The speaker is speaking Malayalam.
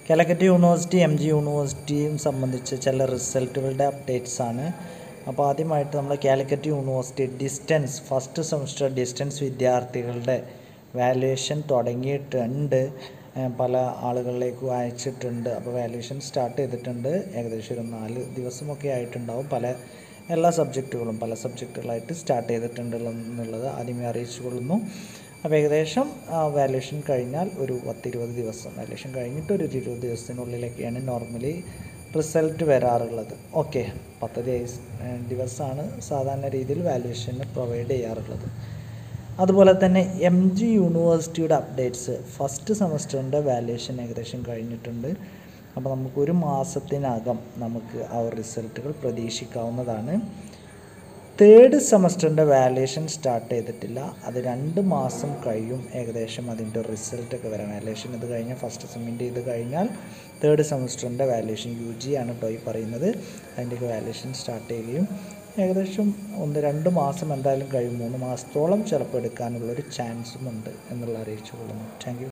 കാലിക്കറ്റ് യൂണിവേഴ്സിറ്റി എം ജി യൂണിവേഴ്സിറ്റിയും സംബന്ധിച്ച് ചില റിസൾട്ടുകളുടെ അപ്ഡേറ്റ്സ് ആണ് അപ്പോൾ ആദ്യമായിട്ട് നമ്മൾ Calicut university distance first semester distance വിദ്യാർത്ഥികളുടെ വാല്യുവേഷൻ തുടങ്ങിയിട്ടുണ്ട് ഏഹ് പല ആളുകളിലേക്കും അയച്ചിട്ടുണ്ട് അപ്പോൾ വാല്യുവേഷൻ സ്റ്റാർട്ട് ചെയ്തിട്ടുണ്ട് ഏകദേശം ഒരു നാല് ദിവസമൊക്കെ ആയിട്ടുണ്ടാവും പല എല്ലാ സബ്ജക്റ്റുകളും പല സബ്ജക്റ്റുകളായിട്ട് സ്റ്റാർട്ട് ചെയ്തിട്ടുണ്ട് എന്നുള്ളത് ആദ്യമേ അറിയിച്ചു കൊള്ളുന്നു അപ്പോൾ ഏകദേശം വാല്യുവേഷൻ കഴിഞ്ഞാൽ ഒരു പത്തിരുപത് ദിവസം വാല്യുവേഷൻ കഴിഞ്ഞിട്ട് ഒരു ഇരുപത് ദിവസത്തിനുള്ളിലൊക്കെയാണ് നോർമലി റിസൾട്ട് വരാറുള്ളത് ഓക്കെ പത്ത് ദിവസ ദിവസമാണ് സാധാരണ രീതിയിൽ വാല്യുവേഷന് പ്രൊവൈഡ് ചെയ്യാറുള്ളത് അതുപോലെ തന്നെ എം ജി യൂണിവേഴ്സിറ്റിയുടെ അപ്ഡേറ്റ്സ് ഫസ്റ്റ് സെമസ്റ്ററിൻ്റെ വാല്യുവേഷൻ ഏകദേശം കഴിഞ്ഞിട്ടുണ്ട് അപ്പോൾ നമുക്ക് ഒരു മാസത്തിനകം നമുക്ക് ആ റിസൾട്ടുകൾ പ്രതീക്ഷിക്കാവുന്നതാണ് തേർഡ് സെമസ്റ്ററിൻ്റെ വാല്യുവേഷൻ സ്റ്റാർട്ട് ചെയ്തിട്ടില്ല അത് രണ്ട് മാസം കഴിയും ഏകദേശം അതിൻ്റെ റിസൾട്ടൊക്കെ വരാൻ വാല്യുവേഷൻ ഇത് കഴിഞ്ഞാൽ ഫസ്റ്റ് സെമ്മിൻ്റെ ഇത് കഴിഞ്ഞാൽ തേർഡ് സെമസ്റ്ററിൻ്റെ വാല്യുവേഷൻ യു ജി ആണ് കേട്ടോ ഈ പറയുന്നത് അതിൻ്റെയൊക്കെ വാല്യുവേഷൻ സ്റ്റാർട്ട് ചെയ്യുകയും ഏകദേശം ഒന്ന് രണ്ട് മാസം എന്തായാലും കഴിയും മൂന്ന് മാസത്തോളം ചിലപ്പോൾ എടുക്കാനുള്ളൊരു ചാൻസും ഉണ്ട് എന്നുള്ള അറിയിച്ചു കൊള്ളുന്നു താങ്ക് യു